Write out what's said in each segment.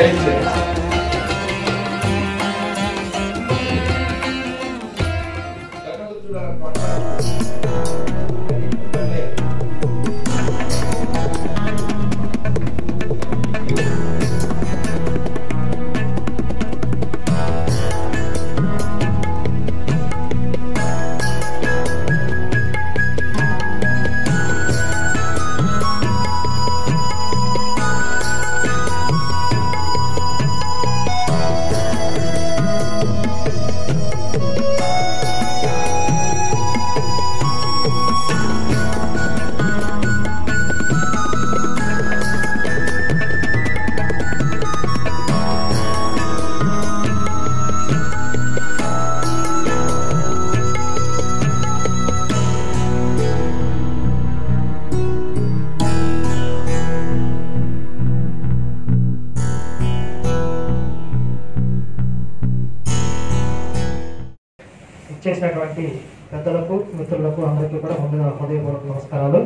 ఇచ్చేసినటువంటి పెద్దలకు మిత్రులకు అందరికీ కూడా ముందుగా హృదయపూర్వక నమస్కారాలు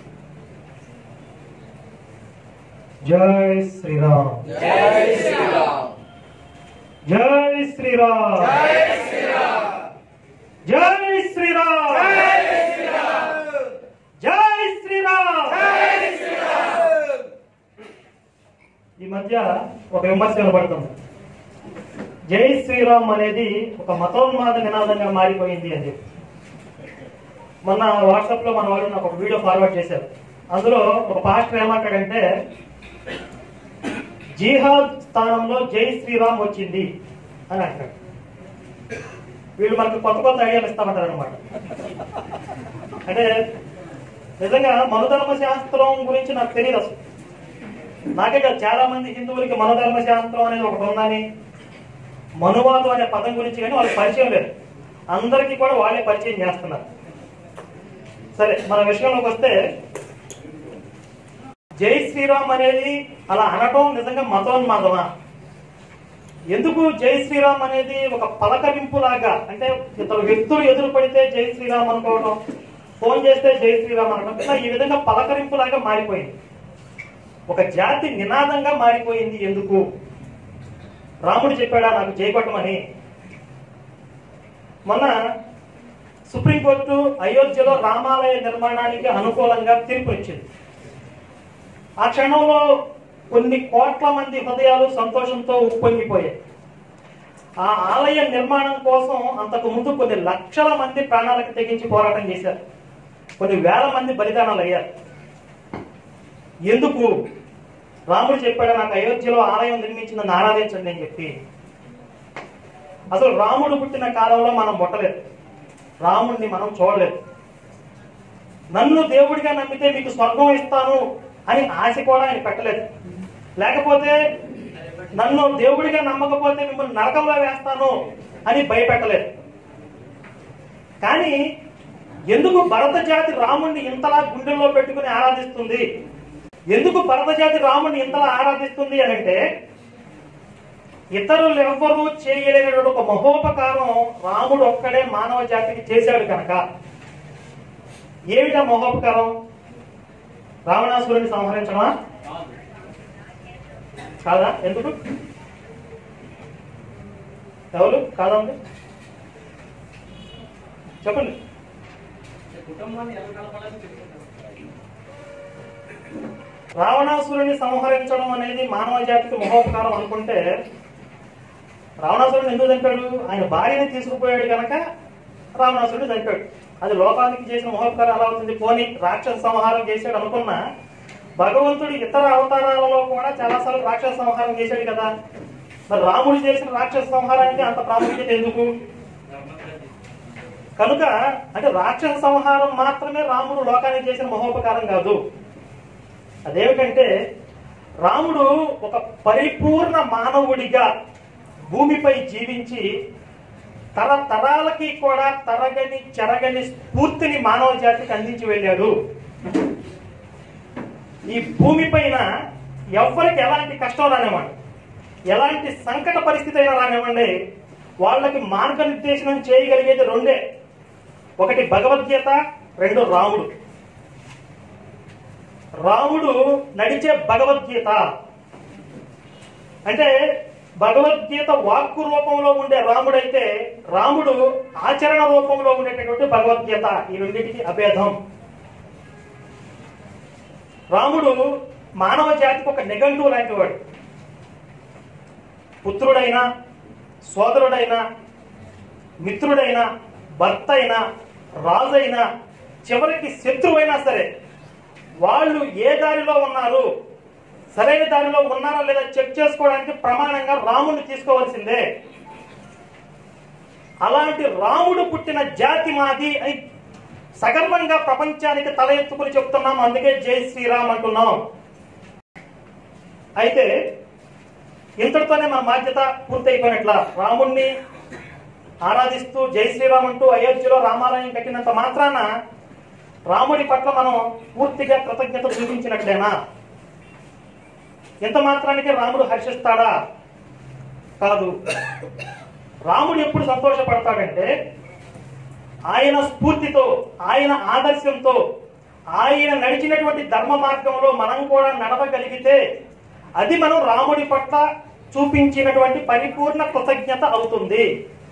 జై శ్రీరామ్ జై శ్రీరామ్ జై శ్రీరామ్ జై శ్రీరామ్ ఈ మధ్య ఒక విమర్శ వినబడుతుంది జై శ్రీరామ్ అనేది ఒక మతోన్మాద నినాదంగా మారిపోయింది అని చెప్పి మొన్న వాట్సాప్ లో మన వాళ్ళు నాకు ఒక వీడియో ఫార్వర్డ్ చేశారు అందులో ఒక పాస్టర్ ఏమంటాడంటే జిహాద్ స్థానంలో జై శ్రీరామ్ వచ్చింది అని అంటాడు వీళ్ళు మనకు కొత్త కొత్త ఐడియాలు ఇస్తామంటారు అనమాట అంటే నిజంగా మనుధర్మ శాస్త్రం గురించి నాకు తెలియదు అసలు నాకే కాదు చాలా మంది హిందువులకి మనధర్మ శాస్త్రం అనేది ఒకటి ఉందని మనువాదం అనే పదం గురించి కానీ వాళ్ళకి పరిచయం లేదు అందరికీ కూడా వాళ్ళే పరిచయం చేస్తున్నారు సరే మన విషయంలోకి వస్తే జై శ్రీరామ్ అనేది అలా అనటం నిజంగా మతోన్మాదమా ఎందుకు జై శ్రీరామ్ అనేది ఒక పలకరింపు లాగా అంటే ఇతరు వ్యక్తులు ఎదురు పడితే జై శ్రీరామ్ అనుకోవడం ఫోన్ చేస్తే జై శ్రీరామ్ అనడం ఇలా ఈ విధంగా పలకరింపు లాగా మారిపోయింది ఒక జాతి నినాదంగా మారిపోయింది ఎందుకు రాముడు చెప్పాడా నాకు చేయకొట్టమని మొన్న సుప్రీంకోర్టు అయోధ్యలో రామాలయ నిర్మాణానికి అనుకూలంగా తీర్పు ఇచ్చింది ఆ క్షణంలో కొన్ని కోట్ల మంది హృదయాలు సంతోషంతో ఉప్పొంగిపోయాయి ఆ ఆలయ నిర్మాణం కోసం అంతకు ముందు కొన్ని లక్షల మంది ప్రాణాలకు తెగించి పోరాటం చేశారు కొన్ని వేల మంది బలిదానాలు అయ్యారు ఎందుకు రాముడు చెప్పాడు నాకు అయోధ్యలో ఆలయం నిర్మించి నన్ను ఆరాధించండి అని చెప్పి అసలు రాముడు పుట్టిన కాలంలో మనం పుట్టలేదు రాముడిని మనం చూడలేదు నన్ను దేవుడిగా నమ్మితే మీకు స్వర్గం ఇస్తాను అని ఆశ కూడా ఆయన పెట్టలేదు లేకపోతే నన్ను దేవుడిగా నమ్మకపోతే మిమ్మల్ని నరకంలో వేస్తాను అని భయపెట్టలేదు కానీ ఎందుకు భరత జాతి రాముడిని ఇంతలా గుండెల్లో పెట్టుకుని ఆరాధిస్తుంది ఎందుకు భరత జాతి రాముడిని ఇంతలా ఆరాధిస్తుంది అని అంటే ఇతరులు ఎవ్వరూ చేయలేనటువంటి ఒక మహోపకారం రాముడు ఒక్కడే మానవ జాతికి చేశాడు కనుక ఏమిటా మహోపకారం రావణాసురుని సంహరించమా కాదా ఎందుకు ఎవరు కాదండి చెప్పండి రావణాసురుని సంహరించడం అనేది మానవ జాతికి మహోపకారం అనుకుంటే రావణాసురుని ఎందుకు చంపాడు ఆయన భార్యని తీసుకుపోయాడు కనుక రావణాసురుడు చంపాడు అది లోకానికి చేసిన మహోపకారం ఎలా అవుతుంది పోనీ రాక్షస సంహారం చేశాడు అనుకున్నా భగవంతుడు ఇతర అవతారాలలో కూడా చాలాసార్లు రాక్షస సంహారం చేశాడు కదా మరి రాముడు చేసిన రాక్షస సంహారానికి అంత ప్రాముఖ్యత ఎందుకు కనుక అంటే రాక్షస సంహారం మాత్రమే రాముడు లోకానికి చేసిన మహోపకారం కాదు అదేమిటంటే రాముడు ఒక పరిపూర్ణ మానవుడిగా భూమిపై జీవించి తరతరాలకి కూడా తరగని చెరగని స్ఫూర్తిని మానవ జాతికి అందించి వెళ్ళాడు ఈ భూమి పైన ఎవ్వరికి ఎలాంటి కష్టం రానివ్వండి ఎలాంటి సంకట పరిస్థితి అయినా రానివ్వండి వాళ్ళకి మార్గనిర్దేశనం చేయగలిగేది రెండే ఒకటి భగవద్గీత రెండు రాముడు రాముడు నడిచే భగవద్గీత అంటే భగవద్గీత వాక్కు రూపంలో ఉండే రాముడైతే రాముడు ఆచరణ రూపంలో ఉండేటటువంటి భగవద్గీత ఈ రెండింటికి అభేదం రాముడు మానవ జాతికి ఒక నిఘంటువు లాంటి వాడు పుత్రుడైనా సోదరుడైనా మిత్రుడైనా భర్త అయినా రాజైనా చివరికి శత్రువైనా సరే వాళ్ళు ఏ దారిలో ఉన్నారు సరైన దారిలో ఉన్నారా లేదా చెక్ చేసుకోవడానికి ప్రమాణంగా రాముడిని తీసుకోవాల్సిందే అలాంటి రాముడు పుట్టిన జాతి మాది అని సగర్వంగా ప్రపంచానికి తల ఎత్తుకుని చెప్తున్నాం అందుకే జై శ్రీరామ్ అంటున్నాం అయితే ఇంతటితోనే మన బాధ్యత పూర్తయిపోయినట్ల రాముణ్ణి ఆరాధిస్తూ జై శ్రీరామ్ అంటూ అయోధ్యలో రామాలయం కట్టినంత మాత్రాన రాముడి పట్ల మనం పూర్తిగా కృతజ్ఞత చూపించినట్లేనా ఇంత మాత్రానికి రాముడు హర్షిస్తాడా కాదు రాముడు ఎప్పుడు సంతోషపడతాడంటే ఆయన స్ఫూర్తితో ఆయన ఆదర్శంతో ఆయన నడిచినటువంటి ధర్మ మార్గంలో మనం కూడా నడవగలిగితే అది మనం రాముడి పట్ల చూపించినటువంటి పరిపూర్ణ కృతజ్ఞత అవుతుంది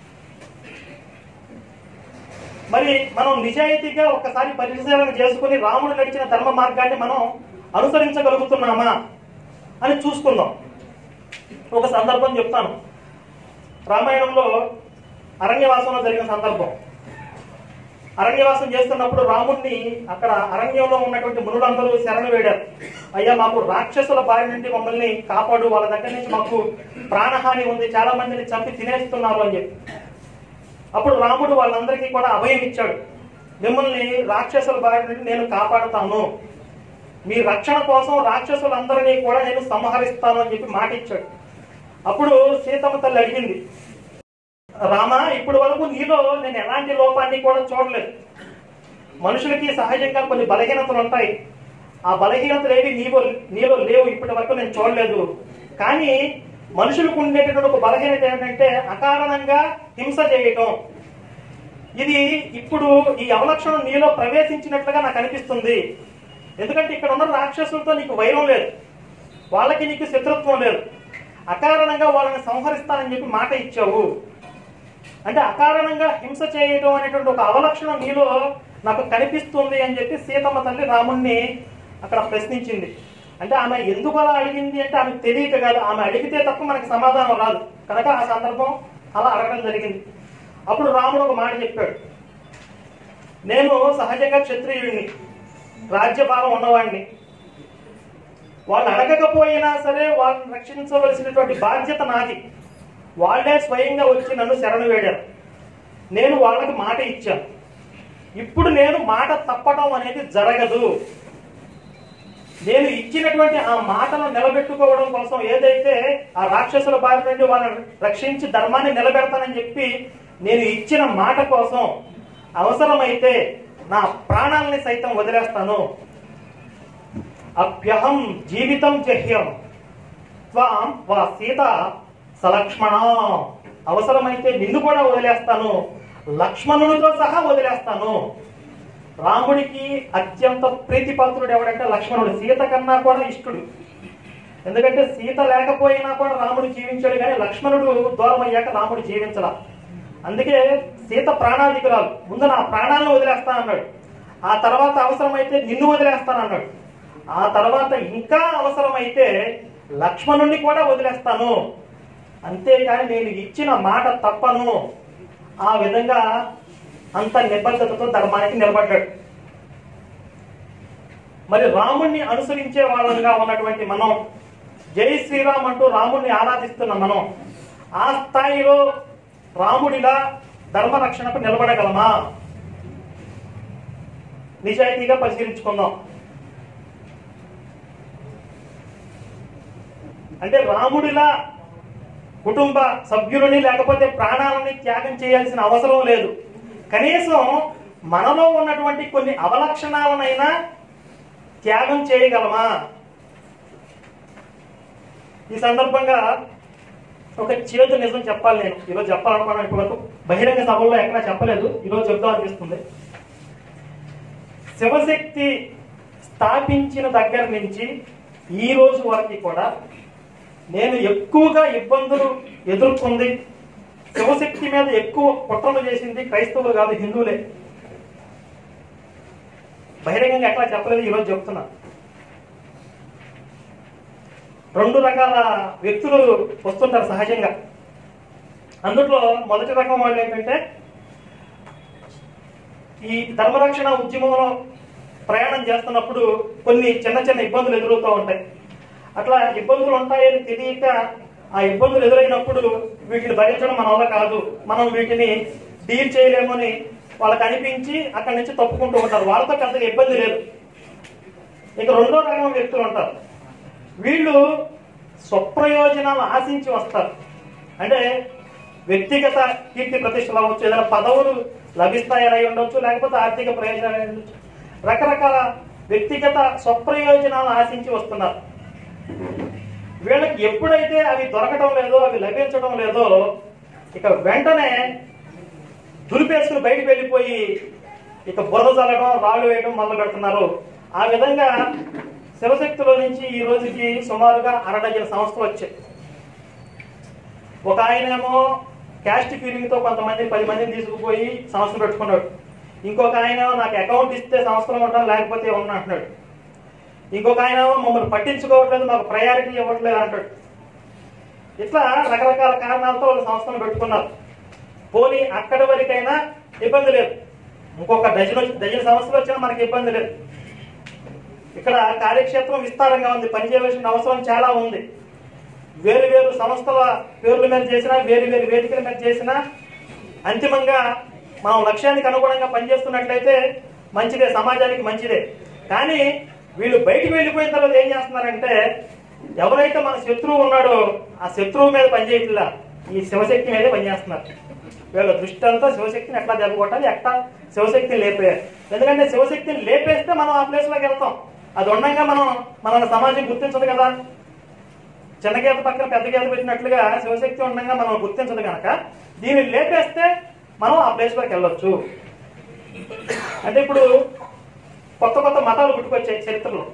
మరి మనం నిజాయితీగా ఒకసారి పరిశీలన చేసుకుని రాముడు నడిచిన ధర్మ మార్గాన్ని మనం అనుసరించగలుగుతున్నామా అని చూసుకుందాం ఒక సందర్భం చెప్తాను రామాయణంలో అరణ్యవాసంలో జరిగిన సందర్భం అరణ్యవాసం చేస్తున్నప్పుడు రాముణ్ణి అక్కడ అరణ్యంలో ఉన్నటువంటి మునులందరూ శరణు వేడారు అయ్యా మాకు రాక్షసుల బారి నుండి మమ్మల్ని కాపాడు వాళ్ళ దగ్గర నుంచి మాకు ప్రాణహాని ఉంది చాలా మందిని చంపి తినేస్తున్నారు అని చెప్పి అప్పుడు రాముడు వాళ్ళందరికీ కూడా అభయం ఇచ్చాడు మిమ్మల్ని రాక్షసుల బారి నుండి నేను కాపాడుతాను మీ రక్షణ కోసం రాక్షసులందరినీ కూడా నేను సంహరిస్తాను అని చెప్పి మాట ఇచ్చాడు అప్పుడు సీతమ్మ తల్లి అడిగింది రామా ఇప్పటి వరకు నీలో నేను ఎలాంటి లోపాన్ని కూడా చూడలేదు మనుషులకి సహజంగా కొన్ని బలహీనతలు ఉంటాయి ఆ బలహీనతలు ఏవి నీలో నీలో లేవు ఇప్పటి వరకు నేను చూడలేదు కానీ మనుషులకు ఉండేటటువంటి ఒక బలహీనత ఏంటంటే అకారణంగా హింస చేయటం ఇది ఇప్పుడు ఈ అవలక్షణం నీలో ప్రవేశించినట్లుగా నాకు అనిపిస్తుంది ఎందుకంటే ఇక్కడ ఉన్న రాక్షసులతో నీకు వైరం లేదు వాళ్ళకి నీకు శత్రుత్వం లేదు అకారణంగా వాళ్ళని సంహరిస్తానని చెప్పి మాట ఇచ్చావు అంటే అకారణంగా హింస చేయడం అనేటువంటి ఒక అవలక్షణం నీలో నాకు కనిపిస్తుంది అని చెప్పి సీతమ్మ తల్లి రాముణ్ణి అక్కడ ప్రశ్నించింది అంటే ఆమె ఎందుకు అలా అడిగింది అంటే ఆమె తెలియక కాదు ఆమె అడిగితే తప్ప మనకి సమాధానం రాదు కనుక ఆ సందర్భం అలా అడగడం జరిగింది అప్పుడు రాముడు ఒక మాట చెప్పాడు నేను సహజంగా క్షత్రియుడిని రాజ్యభారం ఉన్నవాడిని వాళ్ళు అడగకపోయినా సరే వాళ్ళని రక్షించవలసినటువంటి బాధ్యత నాది వాళ్ళే స్వయంగా వచ్చి నన్ను శరణు వేడారు నేను వాళ్ళకి మాట ఇచ్చాను ఇప్పుడు నేను మాట తప్పడం అనేది జరగదు నేను ఇచ్చినటువంటి ఆ మాటను నిలబెట్టుకోవడం కోసం ఏదైతే ఆ రాక్షసుల బారి నుండి వాళ్ళని రక్షించి ధర్మాన్ని నిలబెడతానని చెప్పి నేను ఇచ్చిన మాట కోసం అవసరమైతే నా ప్రాణాలని సైతం వదిలేస్తాను అభ్యహం జీవితం జహ్యం త్వాం వా సీత సలక్ష్మణ అవసరమైతే నిన్ను కూడా వదిలేస్తాను లక్ష్మణునితో సహా వదిలేస్తాను రాముడికి అత్యంత ప్రీతిపాత్రుడు ఎవడంటే లక్ష్మణుడు సీత కన్నా కూడా ఇష్టడు ఎందుకంటే సీత లేకపోయినా కూడా రాముడు జీవించాడు కానీ లక్ష్మణుడు దూరం అయ్యాక రాముడు జీవించలా అందుకే సీత ప్రాణాధికురాలు ముందు నా ప్రాణాలను వదిలేస్తా అన్నాడు ఆ తర్వాత అవసరమైతే నిన్ను వదిలేస్తాను అన్నాడు ఆ తర్వాత ఇంకా అవసరమైతే లక్ష్మణుణ్ణి కూడా వదిలేస్తాను అంతేకాని నేను ఇచ్చిన మాట తప్పను ఆ విధంగా అంత నిబద్ధతతో ధర్మానికి నిలబడ్డాడు మరి రాముణ్ణి అనుసరించే వాళ్ళంగా ఉన్నటువంటి మనం జై శ్రీరామ్ అంటూ రాముణ్ణి ఆరాధిస్తున్న మనం ఆ స్థాయిలో రాముడిలా ధర్మ రక్షణకు నిలబడగలమా నిజాయితీగా పరిశీలించుకుందాం అంటే రాముడిలా కుటుంబ సభ్యులని లేకపోతే ప్రాణాలని త్యాగం చేయాల్సిన అవసరం లేదు కనీసం మనలో ఉన్నటువంటి కొన్ని అవలక్షణాలనైనా త్యాగం చేయగలమా ఈ సందర్భంగా ఒక చేతు నిజం చెప్పాలి నేను ఈరోజు చెప్పాలనుకున్నాను ఇప్పటివరకు బహిరంగ సభల్లో ఎక్కడా చెప్పలేదు ఈరోజు చెప్దాం అనిపిస్తుంది శివశక్తి స్థాపించిన దగ్గర నుంచి ఈ రోజు వరకు కూడా నేను ఎక్కువగా ఇబ్బందులు ఎదుర్కొంది శివశక్తి మీద ఎక్కువ కుట్రలు చేసింది క్రైస్తవులు కాదు హిందువులే బహిరంగంగా ఎట్లా చెప్పలేదు ఈరోజు చెప్తున్నా రెండు రకాల వ్యక్తులు వస్తుంటారు సహజంగా అందులో మొదటి రకం వాళ్ళు ఏంటంటే ఈ ధర్మరక్షణ ఉద్యమంలో ప్రయాణం చేస్తున్నప్పుడు కొన్ని చిన్న చిన్న ఇబ్బందులు ఎదురవుతూ ఉంటాయి అట్లా ఇబ్బందులు ఉంటాయని తెలియక ఆ ఇబ్బందులు ఎదురైనప్పుడు వీటిని భరించడం మన వల్ల కాదు మనం వీటిని డీల్ చేయలేమని వాళ్ళకి అనిపించి అక్కడి నుంచి తప్పుకుంటూ ఉంటారు వాళ్ళతో పెద్దగా ఇబ్బంది లేదు ఇక రెండో రకం వ్యక్తులు ఉంటారు వీళ్ళు స్వప్రయోజనాలు ఆశించి వస్తారు అంటే వ్యక్తిగత కీర్తి ప్రతిష్టలు అవ్వచ్చు ఏదైనా పదవులు లభిస్తాయని అయి ఉండొచ్చు లేకపోతే ఆర్థిక ప్రయోజనాలు అయి ఉండొచ్చు రకరకాల వ్యక్తిగత స్వప్రయోజనాలు ఆశించి వస్తున్నారు వీళ్ళకి ఎప్పుడైతే అవి దొరకటం లేదో అవి లభించడం లేదో ఇక వెంటనే దులిపేసుకుని బయటకు వెళ్ళిపోయి ఇక బురద చల్లడం రాళ్ళు వేయడం మొదలు పెడుతున్నారు ఆ విధంగా శివశక్తిలో నుంచి ఈ రోజుకి సుమారుగా అరడజన సంస్థలు వచ్చాయి ఒక ఆయనేమో క్యాస్ట్ ఫీలింగ్ తో కొంతమంది పది మందిని తీసుకుపోయి సంస్థ పెట్టుకున్నాడు ఇంకొక ఆయన నాకు అకౌంట్ ఇస్తే సంస్థలో ఉంటాను లేకపోతే ఉన్నా అంటున్నాడు ఇంకొక ఆయన మమ్మల్ని పట్టించుకోవట్లేదు మాకు ప్రయారిటీ ఇవ్వట్లేదు అంటాడు ఇట్లా రకరకాల కారణాలతో వాళ్ళు సంస్థను పెట్టుకున్నారు పోనీ అక్కడి వరకైనా ఇబ్బంది లేదు ఇంకొక డజన్ వచ్చి- డజన్ సంవత్సరాలు వచ్చినా మనకి ఇబ్బంది లేదు ఇక్కడ కార్యక్షేత్రం విస్తారంగా ఉంది పనిచేయవలసిన అవసరం చాలా ఉంది వేరు వేరు సంస్థల పేర్ల మీద చేసినా వేరు వేరు వేదికల మీద చేసినా అంతిమంగా మనం లక్ష్యానికి అనుగుణంగా పనిచేస్తున్నట్లయితే మంచిదే సమాజానికి మంచిదే కానీ వీళ్ళు బయటికి వెళ్ళిపోయిన తర్వాత ఏం చేస్తున్నారంటే ఎవరైతే మన శత్రువు ఉన్నాడో ఆ శత్రువు మీద పనిచేయట్లా ఈ శివశక్తి మీదే పనిచేస్తున్నారు వీళ్ళ దృష్టి అంతా శివశక్తిని ఎట్లా జరగొట్టాలి ఎట్లా శివశక్తిని లేపేయాలి ఎందుకంటే శివశక్తిని లేపేస్తే మనం ఆ ప్లేస్ లోకి వెళ్తాం అది ఉండగా మనం మన సమాజం గుర్తించదు కదా చిన్న గీత పక్కన పెద్ద గీత పెట్టినట్లుగా శివశక్తి ఉండగా మనం గుర్తించదు కనుక దీన్ని లేపేస్తే మనం ఆ ప్లేస్ లోకి వెళ్ళొచ్చు అంటే ఇప్పుడు కొత్త కొత్త మతాలు పుట్టుకొచ్చాయి చరిత్రలో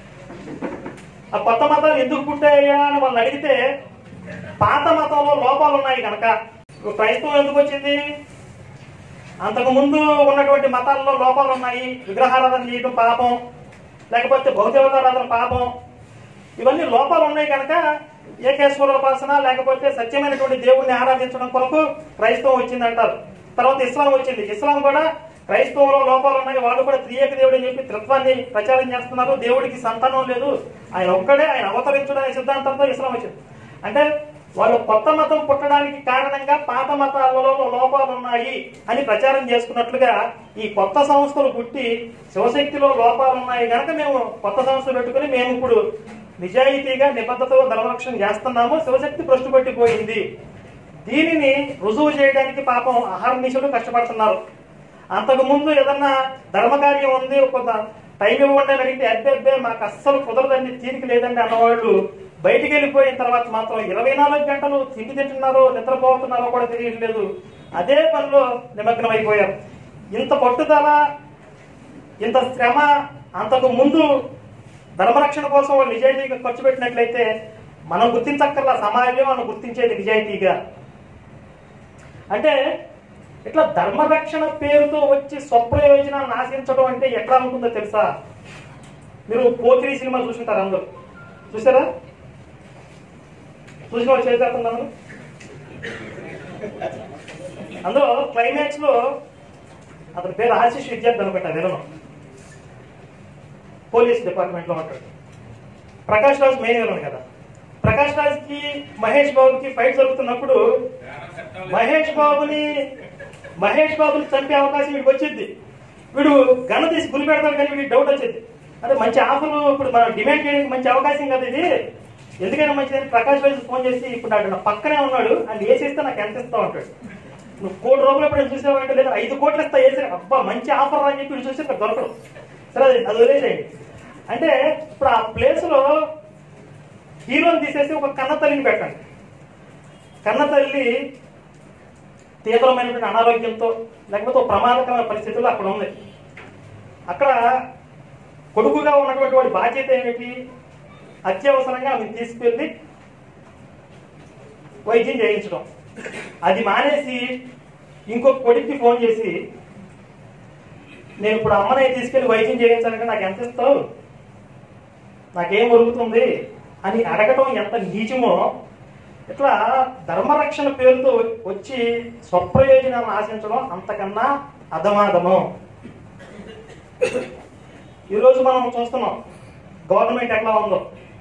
ఆ కొత్త మతాలు ఎందుకు పుట్టాయా అని వాళ్ళని అడిగితే పాత మతంలో లోపాలు ఉన్నాయి కనుక ఇప్పుడు క్రైస్తవం ఎందుకు వచ్చింది అంతకు ముందు ఉన్నటువంటి మతాల్లో లోపాలు ఉన్నాయి విగ్రహారాధన చేయడం పాపం లేకపోతే భౌతికతారాధన పాపం ఇవన్నీ లోపాలు ఉన్నాయి కనుక ఏకేశ్వరోపాసన లేకపోతే సత్యమైనటువంటి దేవుణ్ణి ఆరాధించడం కొరకు క్రైస్తవం వచ్చింది అంటారు తర్వాత ఇస్లాం వచ్చింది ఇస్లాం కూడా క్రైస్తవంలో లోపాలు ఉన్నాయి వాళ్ళు కూడా త్రియేక దేవుడు అని చెప్పి త్రిత్వాన్ని ప్రచారం చేస్తున్నారు దేవుడికి సంతానం లేదు ఆయన ఒక్కడే ఆయన అవతరించడం అనే సిద్ధాంతంతో ఇస్లాం వచ్చింది అంటే వాళ్ళు కొత్త మతం పుట్టడానికి కారణంగా పాత మతాలలో లోపాలు ఉన్నాయి అని ప్రచారం చేసుకున్నట్లుగా ఈ కొత్త సంస్థలు పుట్టి శివశక్తిలో లోపాలు ఉన్నాయి కనుక మేము కొత్త సంస్థ పెట్టుకుని మేము ఇప్పుడు నిజాయితీగా నిబద్ధతతో ధర్మరక్షణ చేస్తున్నాము శివశక్తి భ్రష్టు పట్టిపోయింది దీనిని రుజువు చేయడానికి పాపం అహర్నిశలు కష్టపడుతున్నారు అంతకు ముందు ఏదన్నా ధర్మకార్యం ఉంది కొంత టైం ఇవ్వండి అని అడిగితే అబ్బే అబ్బే మాకు అస్సలు కుదరదండి తీరిక లేదండి అన్నవాళ్ళు బయటికి వెళ్ళిపోయిన తర్వాత మాత్రం ఇరవై నాలుగు గంటలు తిండి తింటున్నారో నిద్రపోతున్నారో కూడా తెలియట్లేదు అదే పనిలో నిమగ్నం అయిపోయారు ఇంత పట్టుదల ఇంత శ్రమ అంతకు ముందు ధర్మరక్షణ కోసం వాళ్ళు నిజాయితీగా ఖర్చు పెట్టినట్లయితే మనం గుర్తించక్కర్లా సమాజం మనం గుర్తించేది నిజాయితీగా అంటే ఇట్లా ధర్మరక్షణ పేరుతో వచ్చి స్వప్రయోజనాన్ని ఆశించడం అంటే ఎట్లా ఉంటుందో తెలుసా మీరు పోకిరి సినిమా చూసుంటారు అందరూ చూసారా చూసిన వాళ్ళు చేసేస్తున్నారు అందులో క్లైమాక్స్ లో అతని పేరు ఆశిష్ విద్యార్థి అనుకుంటా విలను పోలీస్ డిపార్ట్మెంట్ లో ఉంటాడు ప్రకాష్ రాజ్ మెయిన్ విలన్ కదా ప్రకాష్ రాజ్ కి మహేష్ బాబుకి ఫైట్ జరుగుతున్నప్పుడు మహేష్ బాబుని మహేష్ బాబుని చంపే అవకాశం వీడికి వచ్చింది వీడు గన తీసి గురి పెడతాడు కానీ వీడికి డౌట్ వచ్చింది అంటే మంచి ఆఫర్ ఇప్పుడు మనం డిమాండ్ చేయడానికి మంచి అవకాశం కదా ఇది ఎందుకైనా మంచిదని ప్రకాష్ రాజ్ ఫోన్ చేసి ఇప్పుడు నాకు నా పక్కనే ఉన్నాడు అండ్ వేసేస్తే నాకు ఎంత ఇస్తావు అంటాడు నువ్వు కోటి రూపాయలు ఎప్పుడైనా చూసావంటే లేదా ఐదు కోట్లు ఇస్తా వేసి అబ్బా మంచి ఆఫర్ అని చెప్పి వీడు చూసి ఇక్కడ దొరకదు సరే అది అది వదిలేసేయండి అంటే ఇప్పుడు ఆ ప్లేస్ లో హీరోని తీసేసి ఒక కన్న తల్లిని పెట్టండి కన్న తల్లి తీవ్రమైనటువంటి అనారోగ్యంతో లేకపోతే ఒక ప్రమాదకరమైన పరిస్థితుల్లో అక్కడ ఉంది అక్కడ కొడుకుగా ఉన్నటువంటి వాడి బాధ్యత ఏమిటి అత్యవసరంగా ఆమెను తీసుకెళ్ళి వైద్యం చేయించడం అది మానేసి ఇంకొక కొడుక్కి ఫోన్ చేసి నేను ఇప్పుడు అమ్మని తీసుకెళ్లి వైద్యం చేయించాలంటే నాకు ఎంత ఇస్తావు నాకేం ఒరుగుతుంది అని అడగటం ఎంత నీచమో ఇట్లా ధర్మరక్షణ పేరుతో వచ్చి స్వప్రయోజనాలను ఆశించడం అంతకన్నా అధమాధమం ఈరోజు మనం చూస్తున్నాం గవర్నమెంట్ ఎట్లా ఉందో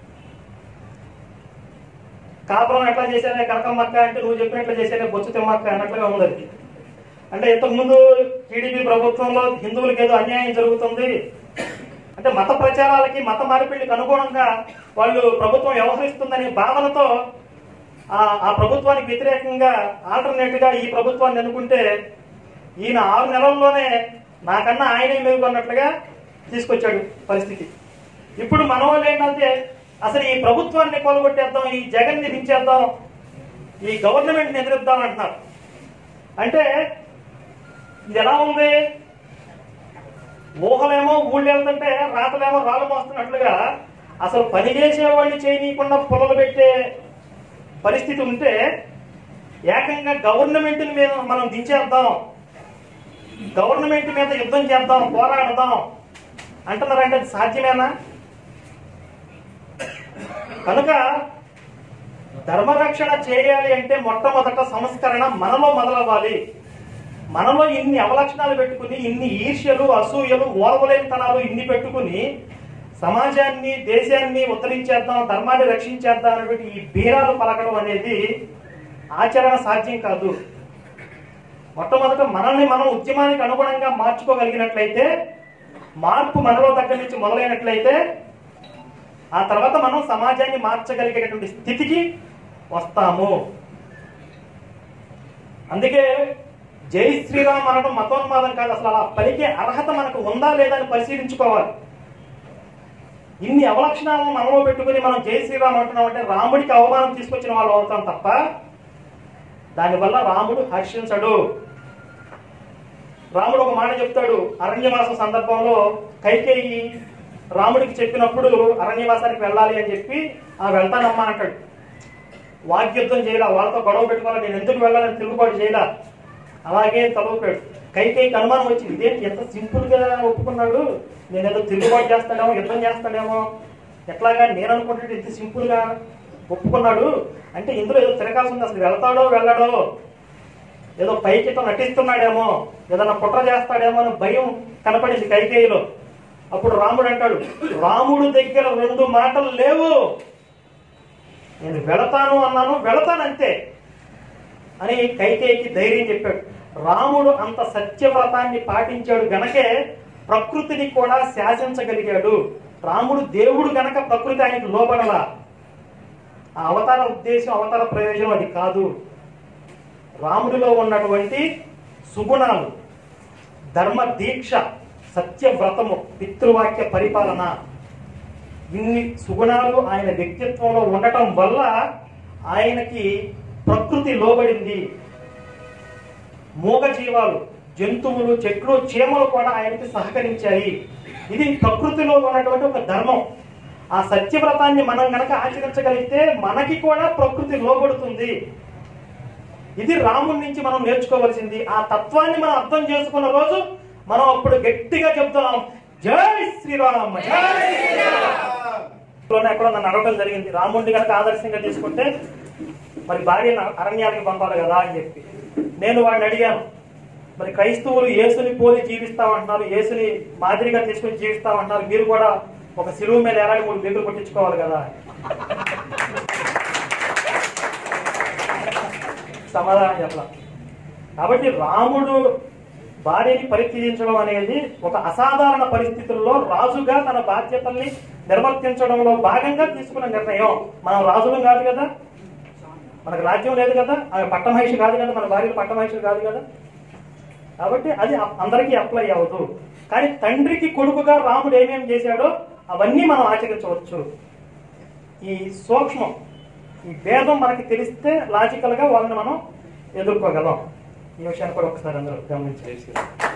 కాపురం ఎట్లా చేశారే కనకమ్మక్క అంటే నువ్వు చెప్పినట్లు చేశారే బొచ్చు తిమ్మక్క అన్నట్లుగా ఉంది అది అంటే ఇంతకుముందు టీడీపీ ప్రభుత్వంలో హిందువులకి ఏదో అన్యాయం జరుగుతుంది అంటే మత ప్రచారాలకి మత మార్పిడికి అనుగుణంగా వాళ్ళు ప్రభుత్వం వ్యవహరిస్తుందనే భావనతో ఆ ఆ ప్రభుత్వానికి వ్యతిరేకంగా ఆల్టర్నేట్ గా ఈ ప్రభుత్వాన్ని ఎన్నుకుంటే ఈయన ఆరు నెలల్లోనే నాకన్నా ఆయనే మెరుగున్నట్లుగా తీసుకొచ్చాడు పరిస్థితి ఇప్పుడు మన వాళ్ళు ఏంటంటే అసలు ఈ ప్రభుత్వాన్ని కొలగొట్టేద్దాం ఈ జగన్ దించేద్దాం ఈ గవర్నమెంట్ ఎదిరిద్దాం అంటున్నారు అంటే ఇది ఎలా ఉంది ఊహలేమో ఊళ్ళు వెళ్తుంటే రాతలేమో రాళ్ళు మోస్తున్నట్లుగా అసలు పని చేసేవాడిని చేయనీయకుండా పుల్లలు పెట్టే పరిస్థితి ఉంటే ఏకంగా గవర్నమెంట్ మీద మనం దించేద్దాం గవర్నమెంట్ మీద యుద్ధం చేద్దాం పోరాడదాం అంటున్నారంటే అది సాధ్యమేనా కనుక ధర్మరక్షణ చేయాలి అంటే మొట్టమొదట సంస్కరణ మనలో మొదలవ్వాలి మనలో ఇన్ని అవలక్షణాలు పెట్టుకుని ఇన్ని ఈర్ష్యలు అసూయలు ఓర్వలేనితనాలు ఇన్ని పెట్టుకుని సమాజాన్ని దేశాన్ని ఉద్ధరించేద్దాం ధర్మాన్ని రక్షించేద్దాం అనేటువంటి ఈ బీరాలు పలకడం అనేది ఆచరణ సాధ్యం కాదు మొట్టమొదట మనల్ని మనం ఉద్యమానికి అనుగుణంగా మార్చుకోగలిగినట్లయితే మార్పు మనలో దగ్గర నుంచి మొదలైనట్లయితే ఆ తర్వాత మనం సమాజాన్ని మార్చగలిగేటటువంటి స్థితికి వస్తాము అందుకే జై శ్రీరామ్ అనడం మతోన్మాదం కాదు అసలు అలా పలికే అర్హత మనకు ఉందా లేదా అని పరిశీలించుకోవాలి ఇన్ని అవలక్షణాలను మనలో పెట్టుకుని మనం జై శ్రీరామ్ అంటున్నాం అంటే రాముడికి అవమానం తీసుకొచ్చిన వాళ్ళు అవుతాం తప్ప దానివల్ల రాముడు హర్షించడు రాముడు ఒక మాట చెప్తాడు అరణ్యవాసం సందర్భంలో కైకేయి రాముడికి చెప్పినప్పుడు అరణ్యవాసానికి వెళ్ళాలి అని చెప్పి ఆ వెళ్తానమ్మా అంటాడు వాగ్యుద్ధం చేయాల వాళ్ళతో గొడవ పెట్టుకోవాలి నేను ఎందుకు వెళ్ళాలని తిరుగుబాటు చేయాల అలాగే తలవుపాడు కైకేయికి అనుమానం వచ్చింది ఇదేంటి ఎంత సింపుల్ గా ఒప్పుకున్నాడు నేను ఏదో తిరుగుబాటు చేస్తాడేమో యుద్ధం చేస్తాడేమో ఎట్లాగా నేను అనుకుంటే ఇంత సింపుల్ గా ఒప్పుకున్నాడు అంటే ఇందులో ఏదో తిరగాల్సి ఉంది అసలు వెళ్తాడో వెళ్ళడో ఏదో పైకితో నటిస్తున్నాడేమో ఏదన్నా కుట్ర చేస్తాడేమో అని భయం కనపడింది కైకేయిలో అప్పుడు రాముడు అంటాడు రాముడు దగ్గర రెండు మాటలు లేవు నేను వెళతాను అన్నాను వెళతాను అంతే అని కైకేయికి ధైర్యం చెప్పాడు రాముడు అంత సత్యవ్రతాన్ని పాటించాడు గనకే ప్రకృతిని కూడా శాసించగలిగాడు రాముడు దేవుడు గనక ప్రకృతి ఆయనకు లోబడలా ఆ అవతార ఉద్దేశం అవతార ప్రయోజనం అది కాదు రాముడిలో ఉన్నటువంటి సుగుణాలు ధర్మ దీక్ష సత్యవ్రతము పితృవాక్య పరిపాలన ఇన్ని సుగుణాలు ఆయన వ్యక్తిత్వంలో ఉండటం వల్ల ఆయనకి ప్రకృతి లోబడింది మూగ జీవాలు జంతువులు చెట్లు చీమలు కూడా ఆయనకి సహకరించాయి ఇది ప్రకృతిలో ఉన్నటువంటి ఒక ధర్మం ఆ సత్యవ్రతాన్ని మనం గనక ఆచరించగలిగితే మనకి కూడా ప్రకృతి లోబడుతుంది ఇది రాముడి నుంచి మనం నేర్చుకోవాల్సింది ఆ తత్వాన్ని మనం అర్థం చేసుకున్న రోజు మనం అప్పుడు గట్టిగా చెప్తాం జై శ్రీరామ్ జై లోనే ఎక్కడో నన్ను అడగడం జరిగింది రాముడిని కనుక ఆదర్శంగా తీసుకుంటే మరి భార్యను అరణ్యాలకు పంపాలి కదా అని చెప్పి నేను వాడిని అడిగాను మరి క్రైస్తవులు యేసుని పోలి జీవిస్తామంటున్నారు యేసుని మాదిరిగా తీసుకుని జీవిస్తామంటున్నారు మీరు కూడా ఒక సిలువు మీద ఎలాంటి మూడు బిగులు కొట్టించుకోవాలి కదా సమాధానం చెప్పలా కాబట్టి రాముడు భార్యని పరిత్యజించడం అనేది ఒక అసాధారణ పరిస్థితుల్లో రాజుగా తన బాధ్యతల్ని నిర్వర్తించడంలో భాగంగా తీసుకున్న నిర్ణయం మనం రాజులం కాదు కదా మనకు రాజ్యం లేదు కదా ఆమె పట్టమహిషి కాదు కదా మన భార్యలు పట్టమహిషి కాదు కదా కాబట్టి అది అ- అందరికీ అప్లై అవ్వదు కానీ తండ్రికి కొడుకుగా రాముడు ఏమేం చేశాడో అవన్నీ మనం ఆచరించవచ్చు ఈ సూక్ష్మం ఈ భేదం మనకి తెలిస్తే లాజికల్ గా వాళ్ళని మనం ఎదుర్కోగలం ఈ విషయాన్ని కూడా ఒకసారి అందరూ గమనించాలి